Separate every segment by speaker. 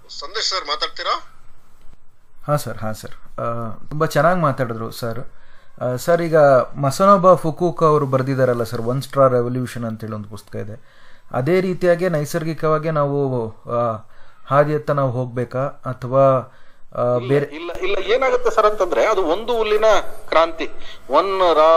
Speaker 1: Sandesh sir ಮಾತಾಡ್ತೀರಾ
Speaker 2: ಹಾಂ sir ಹಾಂ ಸರ್ ತುಂಬ ಚೆನ್ನಾಗಿ ಮಾತಾಡಿದ್ರು ಸರ್ ಆ, ಸರ್ ಈಗ ಮಸನೋಬಾ ಫುಕೂಕ ಅವರು ಬರೆದಿದ್ದಾರಲ್ಲ ಸರ್ ಒನ್ ಸ್ಟಾರ್ ರೆವಲ್ಯೂಷನ್ ಅಂತೇಳಿ ಒಂದು ಪುಸ್ತಕ ಇದೆ ಅದೇ ರೀತಿಯಾಗಿ ನೈಸರ್ಗಿಕವಾಗಿ ನಾವು ಆ, ಹಾದಿಯತ್ತ ನಾವು ಹೋಗ್ಬೇಕಾ ಅಥವಾ ಆ, ಬೇರೆ
Speaker 3: ಇಲ್ಲ ಇಲ್ಲ ಏನಾಗುತ್ತೆ ಸರ್ ಅಂತಂದ್ರೆ ಅದು ಒಂದು ಹುಲ್ಲಿನ ಕ್ರಾಂತಿ one raw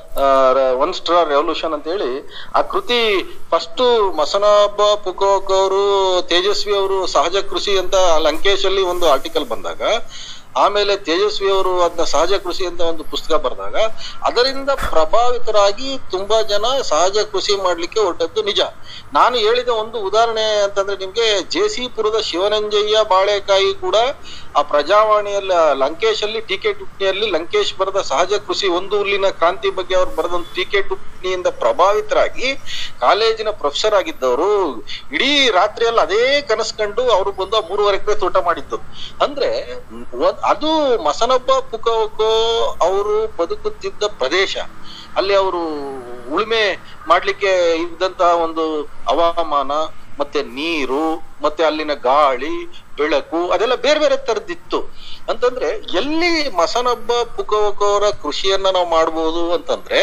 Speaker 3: one star revolution ಅಂತ ಹೇಳಿ ಆ ಕೃತಿ ಫಸ್ಟ್ ಮಸನಾಬ ಪುಕೋಕ್ ಅವರು ತೇಜಸ್ವಿ ಅವರು ಸಹಜ ಕೃಷಿ ಅಂತ ಲಂಕೇಶ್ ಅಲ್ಲಿ ಒಂದು ಆರ್ಟಿಕಲ್ ಬಂದಾಗ ಆಮೇಲೆ ತೇಜಸ್ವಿ ಅವರು ಅದನ್ನ ಸಹಜ ಕೃಷಿ ಅಂತ ಒಂದು ಪುಸ್ತಕ ಬರೆದಾಗ ಅದರಿಂದ ಪ್ರಭಾವಿತರಾಗಿ ತುಂಬಾ ಜನ ಸಹಜ ಕೃಷಿ ಮಾಡ್ಲಿಕ್ಕೆ ಹೊರಟದ್ದು ನಿಜ ನಾನು ಹೇಳಿದ ಒಂದು ಉದಾಹರಣೆ ಅಂತಂದ್ರೆ ನಿಮ್ಗೆ ಜೇಸಿಪುರದ ಶಿವನಂಜಯ್ಯ ಬಾಳೆಕಾಯಿ ಕೂಡ ಆ ಪ್ರಜಾವಾಣಿಯಲ್ಲಿ ಲಂಕೇಶ್ ಅಲ್ಲಿ ಟೀಕೆ ಟಿಪ್ಪಣಿಯಲ್ಲಿ ಲಂಕೇಶ್ ಬರೆದ ಸಹಜ ಕೃಷಿ ಒಂದು ಹುಲ್ಲಿನ ಕ್ರಾಂತಿ ಬಗ್ಗೆ ಅವ್ರು ಬರೆದ ಒಂದು ಟೀಕೆ ಟಿಪ್ಪಣಿಯಿಂದ ಪ್ರಭಾವಿತರಾಗಿ ಕಾಲೇಜಿನ ಪ್ರೊಫೆಸರ್ ಆಗಿದ್ದವರು ಇಡೀ ರಾತ್ರಿಯಲ್ಲಿ ಅದೇ ಕನಸು ಕಂಡು ಅವರು ಬಂದು ಆ ಮೂರುವರೆ ಎಕರೆ ತೋಟ ಮಾಡಿದ್ದು ಅಂದ್ರೆ ಒಂದ್- ಅದು ಮಸನಬ್ಬ ಪುಕೋ ಅವರು ಬದುಕುತ್ತಿದ್ದ ಪ್ರದೇಶ ಅಲ್ಲಿ ಅವರು ಉಳುಮೆ ಮಾಡ್ಲಿಕ್ಕೆ ಇದ್ದಂತಹ ಒಂದು ಹವಾಮಾನ ಮತ್ತೆ ನೀರು ಮತ್ತೆ ಅಲ್ಲಿನ ಗಾಳಿ ಬೆಳಕು ಅದೆಲ್ಲ ಬೇರೆ ಬೇರೆ ತರದಿತ್ತು ಅಂತಂದ್ರೆ ಎಲ್ಲಿ ಮಸನಬ್ಬ ಪುಕವಕವರ ಕೃಷಿಯನ್ನ ನಾವು ಮಾಡ್ಬೋದು ಅಂತಂದ್ರೆ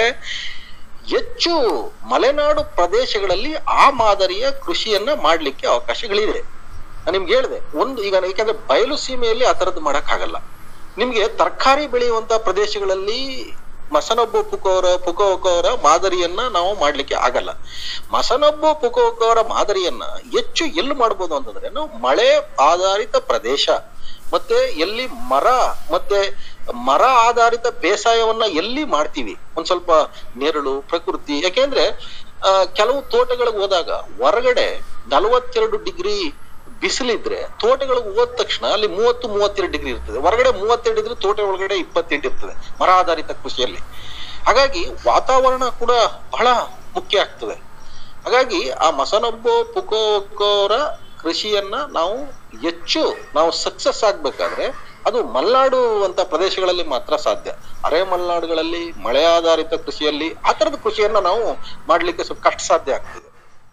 Speaker 3: ಹೆಚ್ಚು ಮಲೆನಾಡು ಪ್ರದೇಶಗಳಲ್ಲಿ ಆ ಮಾದರಿಯ ಕೃಷಿಯನ್ನ ಮಾಡ್ಲಿಕ್ಕೆ ಅವಕಾಶಗಳಿದೆ ನಾನ್ ನಿಮ್ಗೆ ಹೇಳಿದೆ ಒಂದು ಈಗ ಯಾಕಂದ್ರೆ ಬಯಲು ಸೀಮೆಯಲ್ಲಿ ಆ ತರದ್ದು ಮಾಡಕ್ ಆಗಲ್ಲ ನಿಮ್ಗೆ ತರಕಾರಿ ಬೆಳೆಯುವಂತ ಪ್ರದೇಶಗಳಲ್ಲಿ ಮಸನೊಬ್ಬ ಪುಕೋರ ಪುಕೋಕವರ ಮಾದರಿಯನ್ನ ನಾವು ಮಾಡ್ಲಿಕ್ಕೆ ಆಗಲ್ಲ ಮಸನೊಬ್ಬ ಪುಕೋಕವರ ಮಾದರಿಯನ್ನ ಹೆಚ್ಚು ಎಲ್ಲಿ ಮಾಡ್ಬೋದು ಅಂತಂದ್ರೆ ನಾವು ಮಳೆ ಆಧಾರಿತ ಪ್ರದೇಶ ಮತ್ತೆ ಎಲ್ಲಿ ಮರ ಮತ್ತೆ ಮರ ಆಧಾರಿತ ಬೇಸಾಯವನ್ನ ಎಲ್ಲಿ ಮಾಡ್ತೀವಿ ಒಂದ್ ಸ್ವಲ್ಪ ನೆರಳು ಪ್ರಕೃತಿ ಯಾಕೆಂದ್ರೆ ಆ, ಕೆಲವು ತೋಟಗಳಿಗೆ ಹೋದಾಗ ಹೊರಗಡೆ ನಲವತ್ತೆರಡು ಡಿಗ್ರಿ ಬಿಸಿಲಿದ್ರೆ ತೋಟಗಳಿಗೆ ಹೋದ ತಕ್ಷಣ ಅಲ್ಲಿ ಮೂವತ್ತು ಮೂವತ್ತೆರಡು ಡಿಗ್ರಿ ಇರ್ತದೆ ಹೊರಗಡೆ ಮೂವತ್ತೆರಡು ಇದ್ರೆ ತೋಟ ಒಳಗಡೆ ಇಪ್ಪತ್ತೆಂಟು ಇರ್ತದೆ ಮರ ಆಧಾರಿತ ಕೃಷಿಯಲ್ಲಿ ಹಾಗಾಗಿ ವಾತಾವರಣ ಕೂಡ ಬಹಳ ಮುಖ್ಯ ಆಗ್ತದೆ ಹಾಗಾಗಿ ಆ ಮಸನೊಬ್ಬ ಪುಕೋಕೋರ ಕೃಷಿಯನ್ನ ನಾವು ಹೆಚ್ಚು ನಾವು ಸಕ್ಸಸ್ ಆಗ್ಬೇಕಾದ್ರೆ ಅದು ಮಲ್ನಾಡು ಅಂತ ಪ್ರದೇಶಗಳಲ್ಲಿ ಮಾತ್ರ ಸಾಧ್ಯ ಅರೆ ಮಲ್ನಾಡುಗಳಲ್ಲಿ ಮಳೆ ಆಧಾರಿತ ಕೃಷಿಯಲ್ಲಿ ಆ ತರದ ಕೃಷಿಯನ್ನ ನಾವು ಮಾಡ್ಲಿಕ್ಕೆ ಸ್ವಲ್ಪ ಕಷ್ಟ ಸಾಧ್ಯ ಆಗ್ತದೆ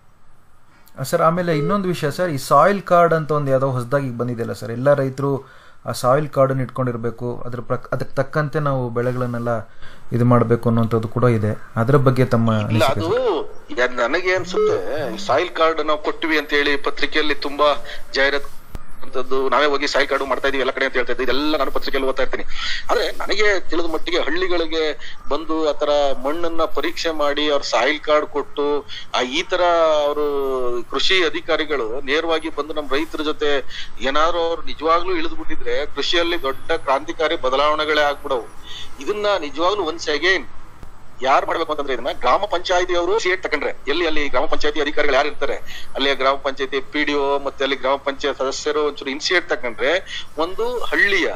Speaker 2: ಆ, ಸರ್ ಆಮೇಲೆ ಇನ್ನೊಂದು ವಿಷಯ ಸರ್ ಈ ಸಾಯಿಲ್ ಕಾರ್ಡ್ ಅಂತ ಒಂದು ಯಾವುದೋ ಹೊಸದಾಗಿ ಬಂದಿದೆಯಲ್ಲ ಸರ್ ಎಲ್ಲ ರೈತರು ಆ ಸಾಯಿಲ್ ಕಾರ್ಡನ್ನು ಇಟ್ಕೊಂಡಿರ್ಬೇಕು ಅದ್ರ ಪ್ರಕ್ ಅದಕ್ಕೆ ತಕ್ಕಂತೆ ನಾವು ಬೆಳೆಗಳನ್ನೆಲ್ಲ ಇದು ಮಾಡಬೇಕು ಅನ್ನುವಂಥದ್ದು ಕೂಡ ಇದೆ ಅದರ ಬಗ್ಗೆ ತಮ್ಮ
Speaker 3: ಇಲ್ಲ
Speaker 2: ಅನಿಸಿಕೆ
Speaker 3: ಅದು ಯಾ- ನನಗೆ ಅನ್ಸುತ್ತೆ ಸಾಯಿಲ್ ಕಾರ್ಡ್ ನಾವು ಕೊಟ್ಟಿವಿ ಅಂತ ಹೇಳಿ ಪತ್ರಿಕೆಯಲ್ಲಿ ತುಂಬಾ ಜಾಹೀರಾತು ಅಂತದ್ದು ನಾವೇ ಹೋಗಿ ಸಾಯಿಲ್ ಕಾರ್ಡ್ ಮಾಡ್ತಾ ಇದೀವಿ ಎಲ್ಲ ಕಡೆ ಅಂತ ಹೇಳ್ತಾ ಇದ್ದೆ ಇದೆಲ್ಲ ನಾನು ಪತ್ರಿಕೆಯಲ್ಲಿ ಓದ್ತಾ ಇರ್ತೀನಿ ಆದ್ರೆ ನನಗೆ ತಿಳಿದ ಮಟ್ಟಿಗೆ ಹಳ್ಳಿಗಳಿಗೆ ಬಂದು ಆತರ ಮಣ್ಣನ್ನ ಪರೀಕ್ಷೆ ಮಾಡಿ ಅವ್ರ ಸಾಯಿಲ್ ಕಾರ್ಡ್ ಕೊಟ್ಟು ಆ ಈ ತರ ಅವರು ಕೃಷಿ ಅಧಿಕಾರಿಗಳು ನೇರವಾಗಿ ಬಂದು ನಮ್ಮ ರೈತರ ಜೊತೆ ಏನಾದ್ರು ಅವ್ರು ನಿಜವಾಗ್ಲೂ ಇಳಿದು ಬಿಟ್ಟಿದ್ರೆ ಕೃಷಿಯಲ್ಲಿ ದೊಡ್ಡ ಕ್ರಾಂತಿಕಾರಿ ಬದಲಾವಣೆಗಳೇ ಆಗ್ಬಿಡವು ಇದನ್ನ ನಿಜವಾಗ್ಲೂ ಒನ್ಸ್ ಅಗೇನ್ ಯಾರು ಮಾಡ್ಬೇಕು ಅಂತಂದ್ರೆ ಇದನ್ನ ಗ್ರಾಮ ಪಂಚಾಯತಿ ಅವರು ಸಿಎಟ್ ತಕೊಂಡ್ರೆ ಎಲ್ಲಿ ಅಲ್ಲಿ ಗ್ರಾಮ ಪಂಚಾಯತಿ ಅಧಿಕಾರಿಗಳು ಯಾರು ಇರ್ತಾರೆ ಅಲ್ಲಿ ಗ್ರಾಮ ಪಂಚಾಯತಿ ಪಿ ಡಿ ಮತ್ತೆ ಅಲ್ಲಿ ಗ್ರಾಮ ಪಂಚಾಯತ್ ಸದಸ್ಯರು ಒಂಚೂರು ಇನ್ಸಿಯೇಟ್ ತಕೊಂಡ್ರೆ ಒಂದು ಹಳ್ಳಿಯ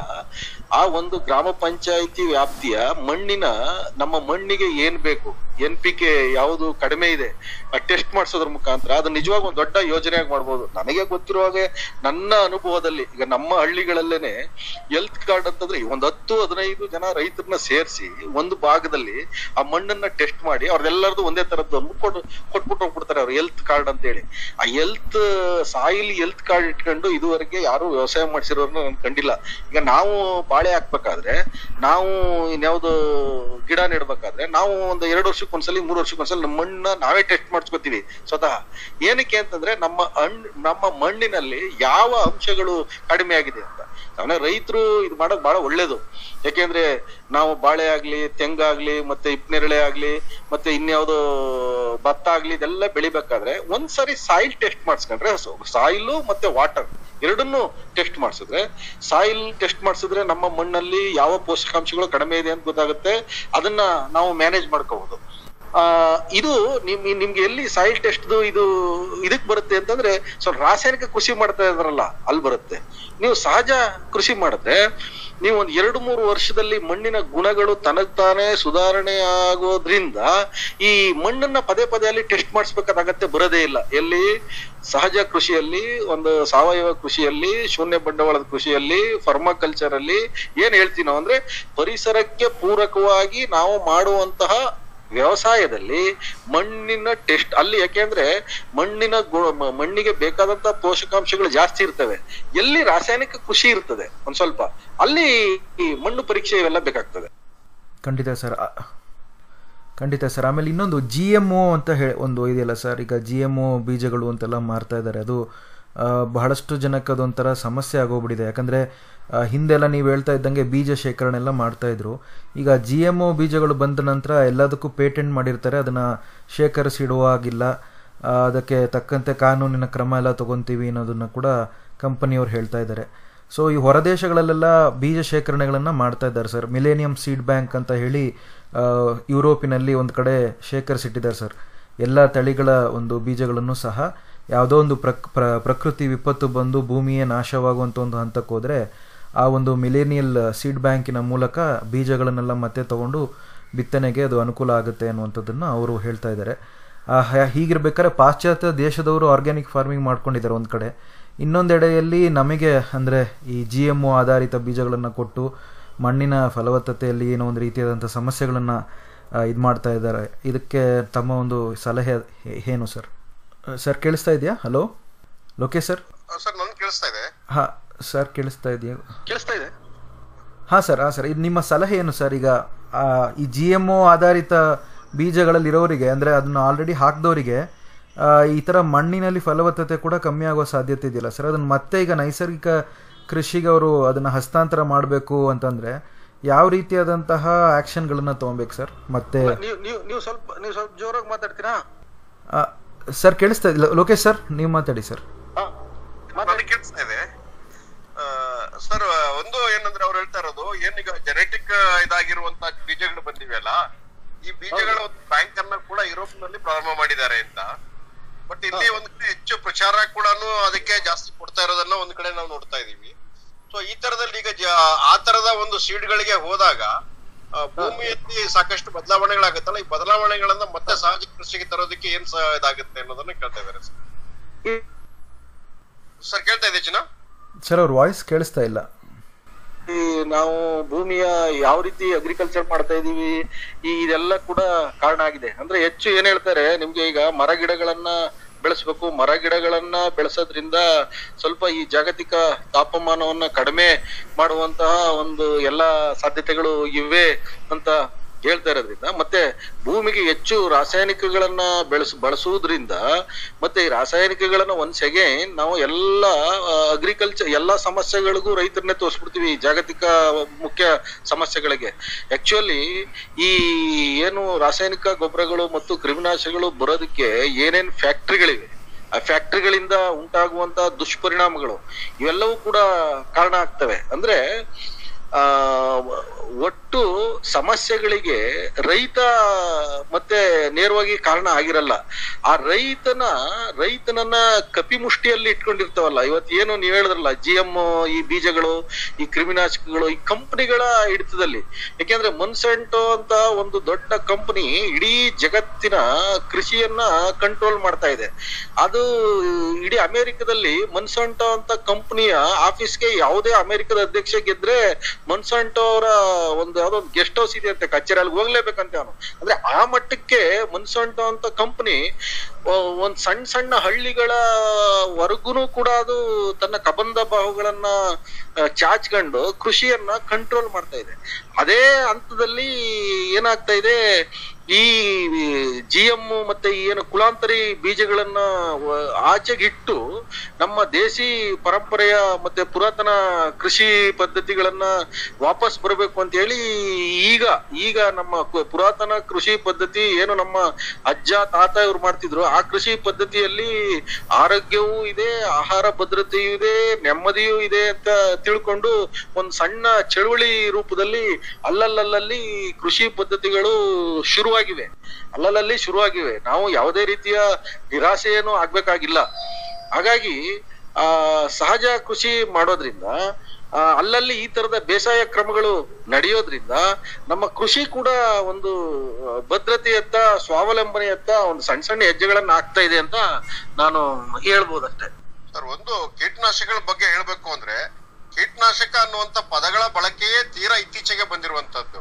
Speaker 3: ಆ ಒಂದು ಗ್ರಾಮ ಪಂಚಾಯತಿ ವ್ಯಾಪ್ತಿಯ ಮಣ್ಣಿನ ನಮ್ಮ ಮಣ್ಣಿಗೆ ಏನ್ ಬೇಕು ಎನ್ ಪಿ ಕೆ ಯಾವುದು ಕಡಿಮೆ ಇದೆ ಟೆಸ್ಟ್ ಮಾಡಿಸೋದ್ರ ಮುಖಾಂತರ ಅದು ನಿಜವಾಗ ಒಂದು ದೊಡ್ಡ ಯೋಜನೆಯಾಗಿ ಮಾಡ್ಬೋದು ನನಗೆ ಗೊತ್ತಿರೋ ಹಾಗೆ ನನ್ನ ಅನುಭವದಲ್ಲಿ ಈಗ ನಮ್ಮ ಹಳ್ಳಿಗಳಲ್ಲೇನೆ ಹೆಲ್ತ್ ಕಾರ್ಡ್ ಅಂತಂದ್ರೆ ಒಂದ್ ಹತ್ತು ಹದಿನೈದು ಜನ ರೈತರನ್ನ ಸೇರಿಸಿ ಒಂದು ಭಾಗದಲ್ಲಿ ಆ ಮಣ್ಣನ್ನ ಟೆಸ್ಟ್ ಮಾಡಿ ಅವ್ರದೆಲ್ಲರದು ಒಂದೇ ತರದ್ದು ಕೊಟ್ಟು ಕೊಟ್ಬಿಟ್ಟು ಹೋಗ್ಬಿಡ್ತಾರೆ ಅವ್ರು ಹೆಲ್ತ್ ಕಾರ್ಡ್ ಅಂತ ಹೇಳಿ ಆ ಹೆಲ್ತ್ ಸಾಯಿಲ್ ಹೆಲ್ತ್ ಕಾರ್ಡ್ ಇಟ್ಕೊಂಡು ಇದುವರೆಗೆ ಯಾರು ವ್ಯವಸಾಯ ಮಾಡಿಸಿರೋರ್ನ ನಾನು ಕಂಡಿಲ್ಲ ಈಗ ನಾವು ಬಾಳೆ ಹಾಕ್ಬೇಕಾದ್ರೆ ನಾವು ಇನ್ಯಾವ್ದು ಗಿಡ ನೆಡ್ಬೇಕಾದ್ರೆ ನಾವು ಒಂದು ಎರಡು ವರ್ಷಕ್ಕೆ ಒಂದ್ಸಲಿ ಮೂರು ವರ್ಷಕ್ಕೆ ಒಂದ್ಸಲಿ ನಮ್ಮ ಮಣ್ಣ ನಾವೇ ಟೆಸ್ಟ್ ಮಾಡಿಸ್ಕೊತೀವಿ ಸ್ವತಃ ಏನಕ್ಕೆ ಅಂತಂದ್ರೆ ನಮ್ಮ ಹಣ್ ನಮ್ಮ ಮಣ್ಣಿನಲ್ಲಿ ಯಾವ ಅಂಶಗಳು ಕಡಿಮೆ ಆಗಿದೆ ಅಂತ ಅವನೇ ರೈತರು ಇದು ಮಾಡೋದು ಬಹಳ ಒಳ್ಳೇದು ಯಾಕೆಂದ್ರೆ ನಾವು ಬಾಳೆ ಆಗ್ಲಿ ತೆಂಗಾಗ್ಲಿ ಮತ್ತೆ ಇಪ್ನೇರಳೆ ಆಗ್ಲಿ ಮತ್ತೆ ಇನ್ಯಾವುದೋ ಭತ್ತ ಆಗ್ಲಿ ಇದೆಲ್ಲ ಬೆಳಿಬೇಕಾದ್ರೆ ಒಂದ್ಸರಿ ಸಾಯಿಲ್ ಟೆಸ್ಟ್ ಮಾಡಿಸ್ಕೊಂಡ್ರೆ ಸಾಯಿಲು ಮತ್ತೆ ವಾಟರ್ ಎರಡನ್ನು ಟೆಸ್ಟ್ ಮಾಡಿಸಿದ್ರೆ ಸಾಯಿಲ್ ಟೆಸ್ಟ್ ಮಾಡಿಸಿದ್ರೆ ನಮ್ಮ ಮಣ್ಣಲ್ಲಿ ಯಾವ ಪೋಷಕಾಂಶಗಳು ಕಡಿಮೆ ಇದೆ ಅಂತ ಗೊತ್ತಾಗುತ್ತೆ ಅದನ್ನ ನಾವು ಮ್ಯಾನೇಜ್ ಮಾಡ್ಕೋಬಹುದು ಆ ಇದು ನಿಮ್ ನಿಮ್ಗೆ ಎಲ್ಲಿ ಸಾಯಿಲ್ ಟೆಸ್ಟ್ ಇದು ಇದಕ್ ಬರುತ್ತೆ ಅಂತಂದ್ರೆ ಸ್ವಲ್ಪ ರಾಸಾಯನಿಕ ಕೃಷಿ ಮಾಡ್ತಾ ಇದ್ರಲ್ಲ ಅಲ್ಲಿ ಬರುತ್ತೆ ನೀವು ಸಹಜ ಕೃಷಿ ಮಾಡಿದ್ರೆ ನೀವು ಒಂದ್ ಎರಡು ಮೂರು ವರ್ಷದಲ್ಲಿ ಮಣ್ಣಿನ ಗುಣಗಳು ತನಗ್ ತಾನೇ ಸುಧಾರಣೆ ಆಗೋದ್ರಿಂದ ಈ ಮಣ್ಣನ್ನ ಪದೇ ಪದೇ ಅಲ್ಲಿ ಟೆಸ್ಟ್ ಮಾಡಿಸ್ಬೇಕಾದ ಅಗತ್ಯ ಬರೋದೇ ಇಲ್ಲ ಎಲ್ಲಿ ಸಹಜ ಕೃಷಿಯಲ್ಲಿ ಒಂದು ಸಾವಯವ ಕೃಷಿಯಲ್ಲಿ ಶೂನ್ಯ ಬಂಡವಾಳದ ಕೃಷಿಯಲ್ಲಿ ಫರ್ಮಾಕಲ್ಚರ್ ಅಲ್ಲಿ ಏನ್ ಹೇಳ್ತೀವಿ ನಾವು ಅಂದ್ರೆ ಪರಿಸರಕ್ಕೆ ಪೂರಕವಾಗಿ ನಾವು ಮಾಡುವಂತಹ ವ್ಯವಸಾಯದಲ್ಲಿ ಮಣ್ಣಿನ ಟೆಸ್ಟ್ ಅಲ್ಲಿ ಯಾಕೆಂದ್ರೆ ಮಣ್ಣಿನ ಗು- ಮ- ಮಣ್ಣಿಗೆ ಬೇಕಾದಂತ ಪೋಷಕಾಂಶಗಳು ಜಾಸ್ತಿ ಇರ್ತವೆ ಎಲ್ಲಿ ರಾಸಾಯನಿಕ ಕೃಷಿ ಇರ್ತದೆ ಒಂದ್ ಸ್ವಲ್ಪ ಅಲ್ಲಿ ಈ ಮಣ್ಣು ಪರೀಕ್ಷೆ ಇವೆಲ್ಲ ಬೇಕಾಗ್ತದೆ
Speaker 2: ಖಂಡಿತ ಸರ್ ಆ- ಖಂಡಿತ ಸರ್ ಆಮೇಲೆ ಇನ್ನೊಂದು ಜಿ ಎಮ್ ಒ ಅಂತ ಹೇಳಿ ಒಂದು ಇದೆಯಲ್ಲ ಸರ್ ಈಗ ಜಿ ಎಮ್ ಒ ಬೀಜಗಳು ಅಂತೆಲ್ಲ ಮಾರ್ತಾ ಇದ್ದಾರೆ ಅದು ಆ, ಬಹಳಷ್ಟು ಜನಕ್ಕೆ ಅದೊಂಥರ ಸಮಸ್ಯೆ ಆಗೋಗ್ಬಿಟ್ಟಿದೆ ಯಾಕಂದರೆ ಹಿಂದೆಲ್ಲ ನೀವು ಹೇಳ್ತಾ ಇದ್ದಂಗೆ ಬೀಜ ಶೇಖರಣೆ ಎಲ್ಲ ಮಾಡ್ತಾ ಇದ್ರು ಈಗ ಜಿ ಎಮ್ ಒ ಬೀಜಗಳು ಬಂದ ನಂತರ ಎಲ್ಲದಕ್ಕೂ ಪೇಟೆಂಟ್ ಮಾಡಿರ್ತಾರೆ ಅದನ್ನು ಶೇಖರಿಸಿಡುವಾಗಿಲ್ಲ ಆ, ಅದಕ್ಕೆ ತಕ್ಕಂತೆ ಕಾನೂನಿನ ಕ್ರಮ ಎಲ್ಲ ತಗೊಂತೀವಿ ಅನ್ನೋದನ್ನು ಕೂಡ ಕಂಪನಿಯವ್ರು ಹೇಳ್ತಾ ಇದ್ದಾರೆ ಸೊ ಈ ಹೊರದೇಶಗಳಲ್ಲೆಲ್ಲ ಬೀಜ ಶೇಖರಣೆಗಳನ್ನು ಮಾಡ್ತಾ ಇದ್ದಾರೆ ಸರ್ ಮಿಲೇನಿಯಂ ಸೀಡ್ ಬ್ಯಾಂಕ್ ಅಂತ ಹೇಳಿ ಆ, ಯುರೋಪಿನಲ್ಲಿ ಒಂದು ಕಡೆ ಶೇಖರಿಸಿಟ್ಟಿದ್ದಾರೆ ಸರ್ ಎಲ್ಲ ತಳಿಗಳ ಒಂದು ಬೀಜಗಳನ್ನು ಸಹ ಯಾವುದೋ ಒಂದು ಪ್ರಕ್ ಪ್ರ ಪ್ರಕೃತಿ ವಿಪತ್ತು ಬಂದು ಭೂಮಿಯೇ ನಾಶವಾಗುವಂಥ ಒಂದು ಹಂತಕ್ಕೆ ಹೋದರೆ ಆ ಒಂದು ಮಿಲೇನಿಯಲ್ ಸೀಡ್ ಬ್ಯಾಂಕಿನ ಮೂಲಕ ಬೀಜಗಳನ್ನೆಲ್ಲ ಮತ್ತೆ ತಗೊಂಡು ಬಿತ್ತನೆಗೆ ಅದು ಅನುಕೂಲ ಆಗುತ್ತೆ ಅನ್ನುವಂಥದ್ದನ್ನು ಅವರು ಹೇಳ್ತಾ ಇದ್ದಾರೆ ಆ, ಹ- ಹೀಗಿರ್ಬೇಕಾದ್ರೆ ಪಾಶ್ಚಾತ್ಯ ದೇಶದವರು ಆರ್ಗ್ಯಾನಿಕ್ ಫಾರ್ಮಿಂಗ್ ಮಾಡ್ಕೊಂಡಿದ್ದಾರೆ ಒಂದು ಕಡೆ ಇನ್ನೊಂದೆಡೆಯಲ್ಲಿ ನಮಗೆ ಅಂದರೆ ಈ ಜಿ ಎಮ್ ಒ ಆಧಾರಿತ ಬೀಜಗಳನ್ನು ಕೊಟ್ಟು ಮಣ್ಣಿನ ಫಲವತ್ತತೆಯಲ್ಲಿ ಏನೋ ಒಂದು ರೀತಿಯಾದಂಥ ಸಮಸ್ಯೆಗಳನ್ನು ಇದು ಮಾಡ್ತಾ ಇದ್ದಾರೆ ಇದಕ್ಕೆ ತಮ್ಮ ಒಂದು ಸಲಹೆ ಹೇ- ಏನು ಸರ್ ಸರ್ ಕೇಳಿಸ್ತಾ ಇದೆಯಾ ಹಲೋ ಲೋಕೇಶ್ ಸರ್
Speaker 1: ಸರ್ ನನ್ ಕೇಳಿಸ್ತಾ ಇದೆ
Speaker 2: ಹಾಂ ಸರ್ ಕೇಳಿಸ್ತಾ ಇದೆಯಾ
Speaker 3: ಕೇಳಿಸ್ತಾ ಇದೆ
Speaker 2: ಹಾಂ ಸರ್ ಹಾಂ ಸರ್ ಇದು ನಿಮ್ಮ ಸಲಹೆ ಏನು ಸರ್ ಈಗ ಆ, ಈ ಜಿ ಎಮ್ ಒ ಆಧಾರಿತ ಬೀಜಗಳಲ್ಲಿರೋರಿಗೆ ಅಂದರೆ ಅದನ್ನು ಆಲ್ರೆಡಿ ಹಾಕಿದವರಿಗೆ ಈ ಥರ ಮಣ್ಣಿನಲ್ಲಿ ಫಲವತ್ತತೆ ಕೂಡ ಕಮ್ಮಿ ಆಗೋ ಸಾಧ್ಯತೆ ಇದೆಯಲ್ಲ ಸರ್ ಅದನ್ನು ಮತ್ತೆ ಈಗ ನೈಸರ್ಗಿಕ ಕೃಷಿಗೆ ಅವರು ಅದನ್ನು ಹಸ್ತಾಂತರ ಮಾಡಬೇಕು ಅಂತಂದರೆ ಯಾವ ರೀತಿಯಾದಂತಹ ಆ್ಯಕ್ಷನ್ಗಳನ್ನು ತೊಗೊಬೇಕು ಸರ್ ಮತ್ತೆ
Speaker 3: ನೀವು ನೀವು ನೀವು ಸ್ವಲ್ಪ ನೀವು ಸ್ವಲ್ಪ ಜೋರಾಗಿ ಮಾತಾಡ್ತೀರಾ
Speaker 2: ಆ, ಸರ್ ಕೇಳಿಸ್ತಾ ಇಲ್ಲ ಲೋಕೇಶ್ ಸರ್ ನೀವು ಮಾತಾಡಿ ಸರ್
Speaker 3: ಹಾ
Speaker 1: ನನಗೆ ಕೇಳಿಸ್ತಾ ಇದೆ ಸರ್ ಒಂದು ಏನಂದ್ರೆ ಅವ್ರು ಹೇಳ್ತಾ ಇರೋದು ಏನೀಗ ಜೆನೆಟಿಕ್ ಇದಾಗಿರುವಂತ ಬೀಜಗಳು ಬಂದಿವೆಯಲ್ಲ ಈ ಬೀಜಗಳ ಒಂದು ಬ್ಯಾಂಕ್ ಅನ್ನ ಕೂಡ ಯುರೋಪ್ ನಲ್ಲಿ ಪ್ರಾರಂಭ ಮಾಡಿದ್ದಾರೆ ಅಂತ ಬಟ್ ಇಲ್ಲಿ ಒಂದ್ ಕಡೆ ಹೆಚ್ಚು ಪ್ರಚಾರ ಕೂಡ ಅದಕ್ಕೆ ಜಾಸ್ತಿ ಕೊಡ್ತಾ ಇರೋದನ್ನ ಒಂದ್ ಕಡೆ ನಾವು ನೋಡ್ತಾ ಇದೀವಿ ಸೊ ಈ ತರದಲ್ಲಿ ಈಗ ಜ- ಆ ತರದ ಒಂದು ಸೀಡ್ ಗಳಿಗೆ ಹೋದಾಗ ಆ, ಭೂಮಿಯಲ್ಲಿ ಸಾಕಷ್ಟು ಬದಲಾವಣೆಗಳಾಗುತ್ತಲ್ಲ ಈ ಬದಲಾವಣೆಗಳನ್ನ ಮತ್ತೆ ಸಹಜ ಕೃಷಿಗೆ ತರೋದಕ್ಕೆ ಏನ್ ಸ- ಇದಾಗುತ್ತೆ ಅನ್ನೋದನ್ನ ಕೇಳ್ತಾ ಇದ್ದಾರೆ ಸರ್ ಸರ್ ಕೇಳ್ತಾ ಇದೆ ಚಿನ್ನ
Speaker 2: ಸರ್ ಅವ್ರ ವಾಯ್ಸ್ ಕೇಳಿಸ್ತಾ ಇಲ್ಲ
Speaker 3: ಈ ನಾವು ಭೂಮಿಯ ಯಾವ ರೀತಿ ಅಗ್ರಿಕಲ್ಚರ್ ಮಾಡ್ತಾ ಇದೀವಿ ಈ ಇದೆಲ್ಲ ಕೂಡ ಕಾರಣ ಆಗಿದೆ ಅಂದ್ರೆ ಹೆಚ್ಚು ಏನ್ ಹೇಳ್ತಾರೆ ನಿಮ್ಗೆ ಈಗ ಮರ ಗಿಡಗಳನ್ನ ಬೆಳೆಸ್ಬೇಕು ಮರ ಗಿಡಗಳನ್ನ ಬೆಳೆಸೋದ್ರಿಂದ ಸ್ವಲ್ಪ ಈ ಜಾಗತಿಕ ತಾಪಮಾನವನ್ನ ಕಡಿಮೆ ಮಾಡುವಂತಹ ಒಂದು ಎಲ್ಲಾ ಸಾಧ್ಯತೆಗಳು ಇವೆ ಅಂತ ಹೇಳ್ತಾ ಇರೋದ್ರಿಂದ ಮತ್ತೆ ಭೂಮಿಗೆ ಹೆಚ್ಚು ರಾಸಾಯನಿಕಗಳನ್ನ ಬೆಳೆಸ್ ಬಳಸುವುದ್ರಿಂದ ಮತ್ತೆ ಈ ರಾಸಾಯನಿಕಗಳನ್ನ ಒಂದ್ಸ್ ಅಗೇನ್ ನಾವು ಎಲ್ಲ ಅಗ್ರಿಕಲ್ಚರ್ ಎಲ್ಲಾ ಸಮಸ್ಯೆಗಳಿಗೂ ರೈತರನ್ನೇ ತೋರಿಸ್ಬಿಡ್ತೀವಿ ಈ ಜಾಗತಿಕ ಮುಖ್ಯ ಸಮಸ್ಯೆಗಳಿಗೆ ಆಕ್ಚುಲಿ ಈ ಏನು ರಾಸಾಯನಿಕ ಗೊಬ್ಬರಗಳು ಮತ್ತು ಕ್ರಿಮಿನಾಶಗಳು ಬರೋದಕ್ಕೆ ಏನೇನ್ ಫ್ಯಾಕ್ಟ್ರಿಗಳಿವೆ ಆ ಫ್ಯಾಕ್ಟ್ರಿಗಳಿಂದ ಉಂಟಾಗುವಂತ ದುಷ್ಪರಿಣಾಮಗಳು ಇವೆಲ್ಲವೂ ಕೂಡ ಕಾರಣ ಆಗ್ತವೆ ಅಂದ್ರೆ ಆ ಒಟ್ಟು ಸಮಸ್ಯೆಗಳಿಗೆ ರೈತ ಮತ್ತೆ ನೇರವಾಗಿ ಕಾರಣ ಆಗಿರಲ್ಲ ಆ ರೈತನ ರೈತನನ್ನ ಕಪಿಮುಷ್ಟಿಯಲ್ಲಿ ಇಟ್ಕೊಂಡಿರ್ತಾವಲ್ಲ ಇವತ್ತು ಏನು ನೀವ್ ಹೇಳಿದ್ರಲ್ಲ ಜಿ ಎಂ ಈ ಬೀಜಗಳು ಈ ಕ್ರಿಮಿನಾಶಕಗಳು ಈ ಕಂಪನಿಗಳ ಹಿಡಿತದಲ್ಲಿ ಯಾಕೆಂದ್ರೆ ಮನ್ಸೆಂಟೋ ಅಂತ ಒಂದು ದೊಡ್ಡ ಕಂಪನಿ ಇಡೀ ಜಗತ್ತಿನ ಕೃಷಿಯನ್ನ ಕಂಟ್ರೋಲ್ ಮಾಡ್ತಾ ಇದೆ ಅದು ಇಡೀ ಅಮೆರಿಕದಲ್ಲಿ ಮನ್ಸಂಟೋ ಅಂತ ಕಂಪನಿಯ ಆಫೀಸ್ಗೆ ಯಾವುದೇ ಅಮೆರಿಕದ ಅಧ್ಯಕ್ಷ ಗೆದ್ರೆ ಮನ್ಸಂಟೋ ಅವರ ಒಂದು ಯಾವ್ದೋ ಒಂದು ಗೆಸ್ಟ್ ಹೌಸ್ ಇದೆ ಅಂತೆ ಕಚೇರಿ ಅಲ್ಲಿ ಹೋಗ್ಲೇಬೇಕಂತೆ ಅವನು ಅಂದ್ರೆ ಆ ಮಟ್ಟಕ್ಕೆ ಮನ್ಸಂಟೋ ಅಂತ ಕಂಪನಿ ಒಂದ್ ಸಣ್ಣ ಸಣ್ಣ ಹಳ್ಳಿಗಳ ವರ್ಗುನು ಕೂಡ ಅದು ತನ್ನ ಕಬಂಧ ಬಾಹುಗಳನ್ನ ಆ, ಚಾಚ್ಕೊಂಡು ಕೃಷಿಯನ್ನ ಕಂಟ್ರೋಲ್ ಮಾಡ್ತಾ ಇದೆ ಅದೇ ಹಂತದಲ್ಲಿ ಏನಾಗ್ತಾ ಇದೆ ಈ ಜಿ ಎಂ ಮತ್ತೆ ಈ ಏನು ಕುಲಾಂತರಿ ಬೀಜಗಳನ್ನ ವ- ಆಚೆಗಿಟ್ಟು ನಮ್ಮ ದೇಸಿ ಪರಂಪರೆಯ ಮತ್ತೆ ಪುರಾತನ ಕೃಷಿ ಪದ್ಧತಿಗಳನ್ನ ವಾಪಸ್ ಬರಬೇಕು ಅಂತ ಹೇಳಿ ಈಗ ಈಗ ನಮ್ಮ ಕು- ಪುರಾತನ ಕೃಷಿ ಪದ್ಧತಿ ಏನು ನಮ್ಮ ಅಜ್ಜ ತಾತ ಇವ್ರು ಮಾಡ್ತಿದ್ರು ಆ ಕೃಷಿ ಪದ್ಧತಿಯಲ್ಲಿ ಆರೋಗ್ಯವೂ ಇದೆ ಆಹಾರ ಭದ್ರತೆಯೂ ಇದೆ ನೆಮ್ಮದಿಯೂ ಇದೆ ಅಂತ ತಿಳ್ಕೊಂಡು ಒಂದ್ ಸಣ್ಣ ಚಳುವಳಿ ರೂಪದಲ್ಲಿ ಅಲ್ಲಲ್ಲಲ್ಲಿ ಕೃಷಿ ಪದ್ಧತಿಗಳು ಶುರುವಾಗಿವೆ ಅಲ್ಲಲ್ಲಿ ಶುರುವಾಗಿವೆ ನಾವು ಯಾವುದೇ ರೀತಿಯ ನಿರಾಸೆಯನ್ನು ಆಗ್ಬೇಕಾಗಿಲ್ಲ ಹಾಗಾಗಿ ಆ ಸಹಜ ಕೃಷಿ ಮಾಡೋದ್ರಿಂದ ಆ, ಅಲ್ಲಲ್ಲಿ ಈ ತರದ ಬೇಸಾಯ ಕ್ರಮಗಳು ನಡೆಯೋದ್ರಿಂದ ನಮ್ಮ ಕೃಷಿ ಕೂಡ ಒಂದು ಆ, ಭದ್ರತೆಯತ್ತ ಸ್ವಾವಲಂಬನೆಯತ್ತ ಒಂದು ಸಣ್ಣ ಸಣ್ಣ ಹೆಜ್ಜೆಗಳನ್ನ ಆಗ್ತಾ ಇದೆ ಅಂತ ನಾನು ಹೇಳ್ಬೋದಷ್ಟೇ
Speaker 1: ಸರ್ ಒಂದು ಕೀಟನಾಶಕಗಳ ಬಗ್ಗೆ ಹೇಳ್ಬೇಕು ಅಂದ್ರೆ ಕೀಟನಾಶಕ ಅನ್ನುವಂತ ಪದಗಳ ಬಳಕೆಯೇ ತೀರಾ ಇತ್ತೀಚೆಗೆ ಬಂದಿರುವಂತದ್ದು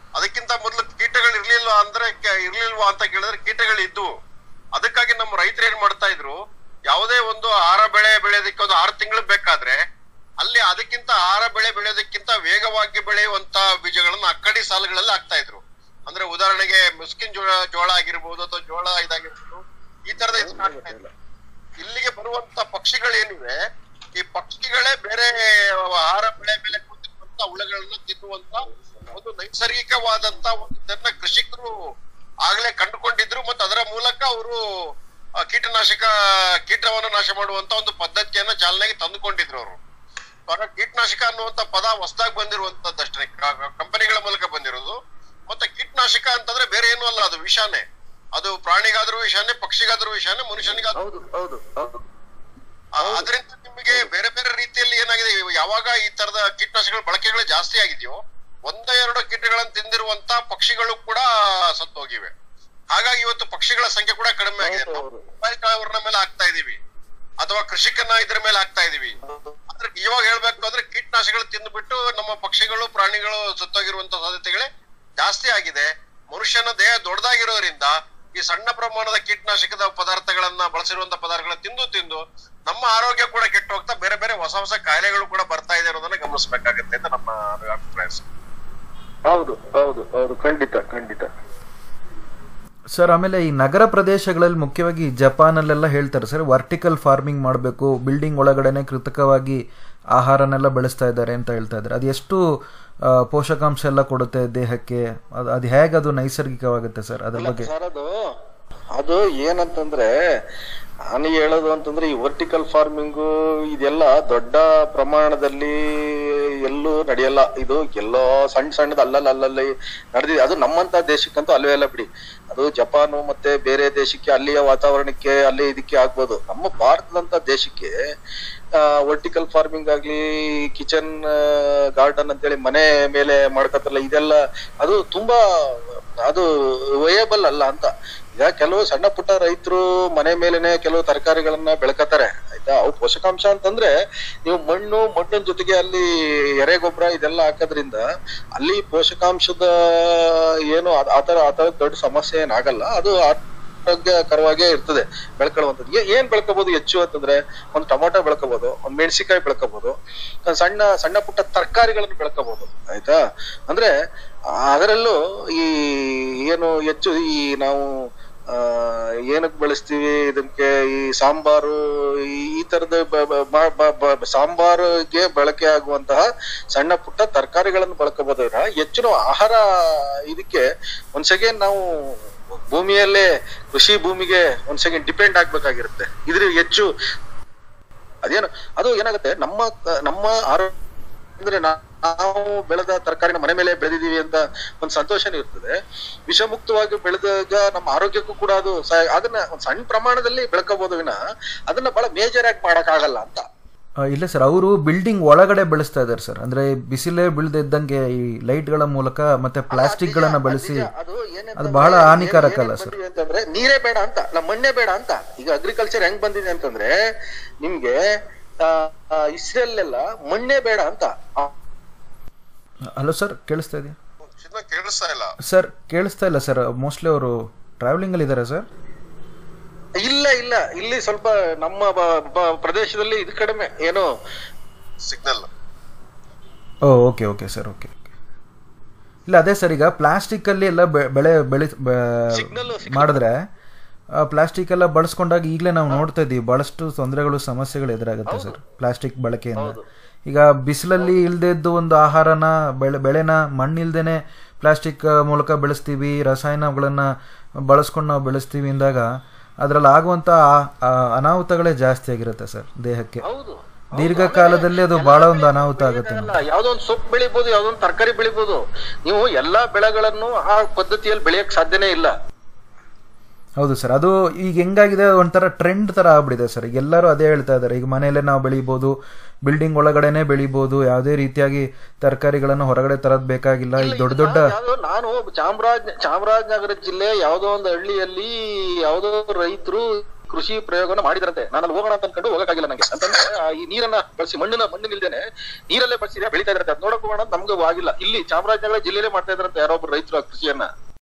Speaker 1: ಅದಕ್ಕಿಂತ ಮೊದಲು ಕೀಟಗಳು ಇರ್ಲಿಲ್ಲ ಅಂದ್ರೆ ಕೆ- ಇರ್ಲಿಲ್ವಾ ಅಂತ ಕೇಳಿದ್ರೆ ಕೀಟಗಳು ಇದ್ವು ಅದಕ್ಕಾಗಿ ನಮ್ಮ ರೈತರು ಏನ್ ಮಾಡ್ತಾ ಇದ್ರು ಯಾವುದೇ ಒಂದು ಆಹಾರ ಬೆಳೆ ಬೆಳೆಯೋದಕ್ಕೆ ಒಂದು ಆರು ತಿಂಗಳು ಬೇಕಾದ್ರೆ ಅಲ್ಲಿ ಅದಕ್ಕಿಂತ ಆಹಾರ ಬೆಳೆ ಬೆಳೆಯೋದಕ್ಕಿಂತ ವೇಗವಾಗಿ ಬೆಳೆಯುವಂತ ಬೀಜಗಳನ್ನ ಅಕ್ಕಡಿ ಸಾಲುಗಳಲ್ಲಿ ಹಾಕ್ತಾ ಇದ್ರು ಅಂದ್ರೆ ಉದಾಹರಣೆಗೆ ಮುಸ್ಕಿನ್ ಜೋಳ ಜೋಳ ಆಗಿರ್ಬೋದು ಅಥವಾ ಜೋಳ ಇದಾಗಿರ್ಬೋದು ಈ ತರದ ಇದನ್ನ ಹಾಕ್ತಾ ಇದ್ರು ಇಲ್ಲಿಗೆ ಬರುವಂತ ಪಕ್ಷಿಗಳೇನಿವೆ ಈ ಪಕ್ಷಿಗಳೇ ಬೇರೆ ಆಹಾರ ಬೆಳೆ ಮೇಲೆ ಕೂತಿರುವಂತ ಹುಳಗಳನ್ನ ತಿನ್ನುವಂತ ಒಂದು ನೈಸರ್ಗಿಕವಾದಂತ ಒಂದು ಇದನ್ನ ಕೃಷಿಕರು ಆಗ್ಲೇ ಕಂಡುಕೊಂಡಿದ್ರು ಮತ್ತು ಅದರ ಮೂಲಕ ಅವರು ಕೀಟನಾಶಕ ಕೀಟವನ್ನು ನಾಶ ಮಾಡುವಂತ ಒಂದು ಪದ್ಧತಿಯನ್ನ ಚಾಲನೆಗೆ ತಂದುಕೊಂಡಿದ್ರು ಅವರು ಆಗ ಕೀಟನಾಶಕ ಅನ್ನುವಂತ ಪದ ಹೊಸದಾಗಿ ಬಂದಿರುವಂತದ್ದಷ್ಟೇ ಕಂಪನಿಗಳ ಮೂಲಕ ಬಂದಿರೋದು ಮತ್ತೆ ಕೀಟನಾಶಕ ಅಂತಂದ್ರೆ ಬೇರೆ ಏನು ಅಲ್ಲ ಅದು ವಿಷಾನೇ ಅದು ಪ್ರಾಣಿಗಾದ್ರೂ ವಿಷಾನೇ ಪಕ್ಷಿಗಾದ್ರೂ ವಿಷಾನೇ ಮನುಷ್ಯನಿಗಾದ್ರೂ
Speaker 3: ಹೌದು ಹೌದು ಹೌದು
Speaker 1: ಆ, ಅದರಿಂದ ನಿಮಗೆ ಬೇರೆ ಬೇರೆ ರೀತಿಯಲ್ಲಿ ಏನಾಗಿದೆ ಇವ- ಯಾವಾಗ ಈ ತರದ ಕೀಟನಾಶಕಗಳ ಬಳಕೆಗಳು ಜಾಸ್ತಿ ಆಗಿದೆಯೋ ಒಂದ ಎರಡು ಕೀಟಗಳನ್ನು ತಿಂದಿರುವಂತ ಪಕ್ಷಿಗಳು ಕೂಡ ಸತ್ತೋಗಿವೆ ಹಾಗಾಗಿ ಇವತ್ತು ಪಕ್ಷಿಗಳ ಸಂಖ್ಯೆ ಕೂಡ ಕಡಿಮೆ ಆಗಿದೆ
Speaker 3: ಹೌದು,
Speaker 1: ನಾವು
Speaker 3: ಹೌದು.
Speaker 1: ಮೊಬೈಲ್ ಟವರ್ನ ಮೇಲೆ ಹಾಕ್ತಾ ಇದೀವಿ ಅಥವಾ ಕೃಷಿಕನ್ನ ಇದ್ರ ಮೇಲೆ ಹಾಕ್ತಾ ಇದೀವಿ ಆದ್ರೆ ಇವಾಗ ಹೇಳ್ಬೇಕು ಅಂದ್ರೆ ಕೀಟನಾಶಕಗಳು ತಿಂದ್ಬಿಟ್ಟು ನಮ್ಮ ಪಕ್ಷಿಗಳು ಪ್ರಾಣಿಗಳು ಸತ್ತೋಗಿರುವಂತ ಸಾಧ್ಯತೆಗಳೇ ಜಾಸ್ತಿ ಆಗಿದೆ ಮನುಷ್ಯನ ದೇಹ ದೊಡ್ಡದಾಗಿರೋದ್ರಿಂದ ಈ ಸಣ್ಣ ಪ್ರಮಾಣದ ಕೀಟನಾಶಕದ ಪದಾರ್ಥಗಳನ್ನ ಬಳಸಿರುವಂತ ಪದಾರ್ಥಗಳನ್ನ ತಿಂದು ತಿಂದು ನಮ್ಮ ಆರೋಗ್ಯ ಕೂಡ ಕೆಟ್ಟು ಹೋಗ್ತಾ ಬೇರೆ ಬೇರೆ ಹೊಸ ಹೊಸ ಕಾಯಿಲೆಗಳು ಕೂಡ ಬರ್ತಾ ಇದೆ ಅನ್ನೋದನ್ನ ಗಮನಿಸಬೇಕಾಗತ್ತೆ ಅಂತ ನಮ್ಮ ಅಭಿಪ್ರಾಯ ಸರ್.
Speaker 3: ಹೌದು ಹೌದು ಹೌದು ಖಂಡಿತ ಖಂಡಿತ
Speaker 2: ಸರ್ ಆಮೇಲೆ ಈ ನಗರ ಪ್ರದೇಶಗಳಲ್ಲಿ ಮುಖ್ಯವಾಗಿ ಜಪಾನಲ್ಲೆಲ್ಲ ಹೇಳ್ತಾರೆ ಸರ್ ವರ್ಟಿಕಲ್ ಫಾರ್ಮಿಂಗ್ ಮಾಡಬೇಕು ಬಿಲ್ಡಿಂಗ್ ಒಳಗಡೆನೆ ಕೃತಕವಾಗಿ ಆಹಾರನೆಲ್ಲ ಬೆಳೆಸ್ತಾ ಇದ್ದಾರೆ ಅಂತ ಹೇಳ್ತಾ ಇದ್ದಾರೆ ಅದು ಎಷ್ಟು ಆ, ಪೋಷಕಾಂಶ ಎಲ್ಲ ಕೊಡುತ್ತೆ ದೇಹಕ್ಕೆ ಅದು ಅದು ಹೇಗೆ ಅದು ನೈಸರ್ಗಿಕವಾಗುತ್ತೆ ಸರ್ ಅದ್ರ ಬಗ್ಗೆ
Speaker 3: ಸರ್ ಅದು ಅದು ಏನಂತಂದ್ರೆ ನಾನು ಹೇಳೋದು ಅಂತಂದ್ರೆ ಈ ವರ್ಟಿಕಲ್ ಫಾರ್ಮಿಂಗು ಇದೆಲ್ಲ ದೊಡ್ಡ ಪ್ರಮಾಣದಲ್ಲಿ ಎಲ್ಲೂ ನಡೆಯಲ್ಲ ಇದು ಎಲ್ಲೋ ಸಣ್ಣ ಸಣ್ಣದ ಅಲ್ಲಲ್ಲ ಅಲ್ಲಲ್ಲಿ ನಡೆದಿದೆ ಅದು ನಮ್ಮಂತ ದೇಶಕ್ಕಂತೂ ಅಲ್ಲವೇ ಅಲ್ಲ ಬಿಡಿ ಅದು ಜಪಾನು ಮತ್ತೆ ಬೇರೆ ದೇಶಕ್ಕೆ ಅಲ್ಲಿಯ ವಾತಾವರಣಕ್ಕೆ ಅಲ್ಲಿ ಇದಕ್ಕೆ ಆಗ್ಬೋದು ನಮ್ಮ ಭಾರತದಂತ ದೇಶಕ್ಕೆ ವರ್ಟಿಕಲ್ ಫಾರ್ಮಿಂಗ್ ಆಗ್ಲಿ ಕಿಚನ್ ಗಾರ್ಡನ್ ಅಂತೇಳಿ ಮನೆ ಮೇಲೆ ಮಾಡ್ಕತ್ತಲ್ಲ ಇದೆಲ್ಲ ಅದು ತುಂಬಾ ಅದು ವಯಬಲ್ ಅಲ್ಲ ಅಂತ ಈಗ ಕೆಲವು ಸಣ್ಣ ಪುಟ್ಟ ರೈತರು ಮನೆ ಮೇಲೆನೆ ಕೆಲವು ತರಕಾರಿಗಳನ್ನ ಬೆಳ್ಕತಾರೆ ಆಯ್ತಾ ಅವು ಪೋಷಕಾಂಶ ಅಂತಂದ್ರೆ ನೀವು ಮಣ್ಣು ಮಣ್ಣಿನ ಜೊತೆಗೆ ಅಲ್ಲಿ ಎರೆಗೊಬ್ಬರ ಇದೆಲ್ಲ ಹಾಕೋದ್ರಿಂದ ಅಲ್ಲಿ ಪೋಷಕಾಂಶದ ಏನು ಅದ್- ಆತರ ಆತರ ದೊಡ್ಡ ಸಮಸ್ಯೆ ಏನಾಗಲ್ಲ ಅದು ಆರೋಗ್ಯಕರವಾಗೇ ಇರ್ತದೆ ಬೆಳ್ಕೊಳ್ಳುವಂಥದ್ದು ಏ- ಏನ್ ಬೆಳ್ಕೋಬಹುದು ಹೆಚ್ಚು ಅಂತಂದ್ರೆ ಒಂದು ಟೊಮೊಟೊ ಬೆಳ್ಕೋಬಹುದು ಒಂದ್ ಮೆಣಸಿನಕಾಯಿ ಬೆಳ್ಕೋಬಹುದು ಒಂದ್ ಸಣ್ಣ ಸಣ್ಣ ಪುಟ್ಟ ತರಕಾರಿಗಳನ್ನು ಬೆಳ್ಕೋಬಹುದು ಆಯ್ತಾ ಅಂದ್ರೆ ಅದರಲ್ಲೂ ಈ ಏನು ಹೆಚ್ಚು ಈ ನಾವು ಆ ಏನಕ್ಕೆ ಬಳಸ್ತೀವಿ ಇದಕ್ಕೆ ಈ ಸಾಂಬಾರು ಈ ಈ ತರದ ಬ- ಬ- ಬ- ಬ- ಬ- ಸಾಂಬಾರಿಗೆ ಬಳಕೆ ಆಗುವಂತಹ ಸಣ್ಣ ಪುಟ್ಟ ತರಕಾರಿಗಳನ್ನು ಬಳಕೋಬಹುದು ಹೆಚ್ಚು ನಾವು ಆಹಾರ ಇದಕ್ಕೆ ಒಂದ್ ಸೆಕೆಂಡ್ ನಾವು ಭೂಮಿಯಲ್ಲೇ ಕೃಷಿ ಭೂಮಿಗೆ ಒಂದ್ ಸೆಕೆಂಡ್ ಡಿಪೆಂಡ್ ಆಗ್ಬೇಕಾಗಿರುತ್ತೆ ಇದ್ರ ಹೆಚ್ಚು ಅದೇನು ಅದು ಏನಾಗುತ್ತೆ ನಮ್ಮ ನಮ್ಮ ಆರೋಗ್ಯ ಅಂದ್ರೆ ನಾವು ಬೆಳೆದ ತರಕಾರಿನ ಮನೆ ಮೇಲೆ ಬೆಳೆದಿದೀವಿ ಅಂತ ಒಂದ್ ಸಂತೋಷನೂ ಇರ್ತದೆ ವಿಷಮುಕ್ತವಾಗಿ ಬೆಳೆದಾಗ ನಮ್ಮ ಆರೋಗ್ಯಕ್ಕೂ ಕೂಡ ಅದು ಸಹಾಯ ಅದನ್ನ ಒಂದ್ ಸಣ್ಣ ಪ್ರಮಾಣದಲ್ಲಿ ಬೆಳ್ಕೋಬಹುದು ವಿನ ಅದನ್ನ ಬಹಳ ಮೇಜರ್ ಆಗಿ ಮಾಡಕ್ ಆಗಲ್ಲ ಅಂತ
Speaker 2: ಆ, ಇಲ್ಲ ಸರ್ ಅವರು ಬಿಲ್ಡಿಂಗ್ ಒಳಗಡೆ ಬೆಳೆಸ್ತಾ ಇದ್ದಾರೆ ಸರ್ ಅಂದ್ರೆ ಬಿಸಿಲೇ ಬೀಳ್ದಿದ್ದಂಗೆ ಈ ಲೈಟ್ಗಳ ಮೂಲಕ ಮತ್ತೆ ಪ್ಲಾಸ್ಟಿಕ್ ಗಳನ್ನ ಬಳಸಿ
Speaker 3: ಅದು ಏನಂತಂದ್ರೆ
Speaker 2: ಅದು ಬಹಳ ಹಾನಿಕಾರಕ
Speaker 3: ಏನ್-
Speaker 2: ಅಲ್ಲ
Speaker 3: ಏನ್
Speaker 2: ಸರ್
Speaker 3: ಬಂದಿದೆ ಅಂತಂದ್ರೆ ನೀರೇ ಬೇಡ ಅಂತ ನಮ್ಮ ಮಣ್ಣೇ ಬೇಡ ಅಂತ ಈಗ ಅಗ್ರಿಕಲ್ಚರ್ ಹೆಂಗ್ ಬಂದಿದೆ ಅಂತಂದ್ರೆ ನಿಮ್ಗೆ ಇಸ್ರೇಲ್ ಎಲ್ಲ ಮಣ್ಣೇ ಬೇಡ ಅಂತ ಆ,
Speaker 2: ಹಲೋ ಸರ್ ಕೇಳಿಸ್ತಾ ಇದೆಯಾ
Speaker 1: ಚಿನ್ನ ಕೇಳಿಸ್ತಾ ಇಲ್ಲ
Speaker 2: ಸರ್ ಕೇಳಿಸ್ತಾ ಇಲ್ಲ ಸರ್ ಮೋಸ್ಟ್ಲಿ ಅವರು ಟ್ರಾವೆಲಿಂಗ್ ಅಲ್ಲಿ ಇದ್ದಾರೆ ಸರ್
Speaker 3: ಇಲ್ಲ ಇಲ್ಲ ಇಲ್ಲಿ ಸ್ವಲ್ಪ ನಮ್ಮ ಬ- ಬ- ಪ್ರದೇಶದಲ್ಲಿ ಇದು ಕಡಿಮೆ ಏನು
Speaker 1: signal
Speaker 2: oh okay okay sir okay okay ಇಲ್ಲ ಅದೇ ಸರ್ ಈಗ ಪ್ಲಾಸ್ಟಿಕ್ ಅಲ್ಲಿ ಎಲ್ಲ ಬೆ- ಬೆಳೆ ಬೆಳೆ ಬೆ-
Speaker 3: Signal,
Speaker 2: ಮಾಡಿದ್ರೆ ಪ್ಲಾಸ್ಟಿಕ್ ಎಲ್ಲ ಬಳಸ್ಕೊಂಡಾಗ ಈಗಲೇ ನಾವು ನೋಡ್ತಾ ಇದ್ದೀವಿ ಬಹಳಷ್ಟು ತೊಂದರೆಗಳು ಸಮಸ್ಯೆಗಳು ಎದುರಾಗುತ್ತೆ ಸರ್ ಪ್ಲಾಸ್ಟಿಕ್ ಬಳಕೆಯಿಂದ ಈಗ ಬಿಸಿಲಲ್ಲಿ ಇಲ್ದೇ ಇದ್ದು ಒಂದು ಆಹಾರನ ಬೆಳೆ ಬೆಳೆನ ಮಣ್ಣಿಲ್ದೇನೆ ಪ್ಲಾಸ್ಟಿಕ್ ಮೂಲಕ ಬೆಳೆಸ್ತೀವಿ ರಸಾಯನಗಳನ್ನ ಬಳಸ್ಕೊಂಡು ನಾವು ಬೆಳೆಸ್ತೀವಿ ಅಂದಾಗ ಅದರಲ್ಲಿ ಆಗುವಂತ ಆ- ಆ ಅನಾಹುತಗಳೇ ಜಾಸ್ತಿ ಆಗಿರುತ್ತೆ ಸರ್ ದೇಹಕ್ಕೆ
Speaker 3: ಹೌದು
Speaker 2: ದೀರ್ಘಕಾಲದಲ್ಲಿ ಅದು ಬಹಳ ಒಂದು ಅನಾಹುತ ಆಗುತ್ತೆ
Speaker 3: ಅಲ್ಲ ಯಾವ್ದೋ ಒಂದು ಸೊಪ್ಪು ಬೆಳಿಬಹುದು ಯಾವ್ದೋ ಒಂದು ತರಕಾರಿ ಬೆಳಿಬಹುದು ನೀವು ಎಲ್ಲಾ ಬೆಳೆಗಳನ್ನು ಆ ಪದ್ಧತಿಯಲ್ಲಿ ಬೆಳೆಯಕ್ ಸಾಧ್ಯನೇ ಇಲ್ಲ
Speaker 2: ಹೌದು ಸರ್ ಅದು ಈಗ ಹೆಂಗಾಗಿದೆ ಒಂಥರ ಟ್ರೆಂಡ್ ತರ ಆಗ್ಬಿಟ್ಟಿದೆ ಸರ್ ಈಗ ಎಲ್ಲರೂ ಅದೇ ಹೇಳ್ತಾ ಇದ್ದಾರೆ ಈಗ ಮನೆಯಲ್ಲೇ ನಾವು ಬೆಳಿಬೋದು ಬಿಲ್ಡಿಂಗ್ ಒಳಗಡೆನೆ ಬೆಳಿಬೋದು ಯಾವುದೇ ರೀತಿಯಾಗಿ ತರಕಾರಿಗಳನ್ನು ಹೊರಗಡೆ ತರದ್ ಬೇಕಾಗಿಲ್ಲ ಈಗ ದೊಡ್ಡ ದೊಡ್ಡ
Speaker 3: ಯಾವ್ದೋ ನಾನು ಚಾಮರಾಜ ಚಾಮರಾಜನಗರ ಜಿಲ್ಲೆ ಯಾವ್ದೋ ಒಂದು ಹಳ್ಳಿಯಲ್ಲಿ ಯಾವ್ದೋ ರೈತರು ಕೃಷಿ ಪ್ರಯೋಗನ ಮಾಡಿದ್ರಂತೆ ನಾನು ಅಲ್ಲಿ ಹೋಗೋಣ ಅಂತ ಅನ್ಕೊಂಡು ಹೋಗಕ್ಕಾಗಿಲ್ಲ ನಂಗೆ ಅಂತಂದ್ರೆ ಆ ಈ ನೀರನ್ನ ಬಳಸಿ ಮಣ್ಣಿನ ಮಣ್ಣಿನಿಲ್ದೇನೆ ನೀರಲ್ಲೇ ಬಳಸಿ ಬೆಳಿತಾ ಇದ್ರಂತೆ ಅದ್ ನೋಡಕ್ ಹೋಗೋಣ ಅಂತ ನಮ್ಗೆ ಆಗಿಲ್ಲ ಇಲ್ಲಿ ಚಾಮರಾಜನಗರ ಜಿಲ್ಲೆಯಲ್ಲೇ ಮಾಡ್ತಾ ಇದ್ರಂತೆ ಯಾರೊಬ್ರು ರೈತರು ಆ ಕೃಷಿಯನ್ನ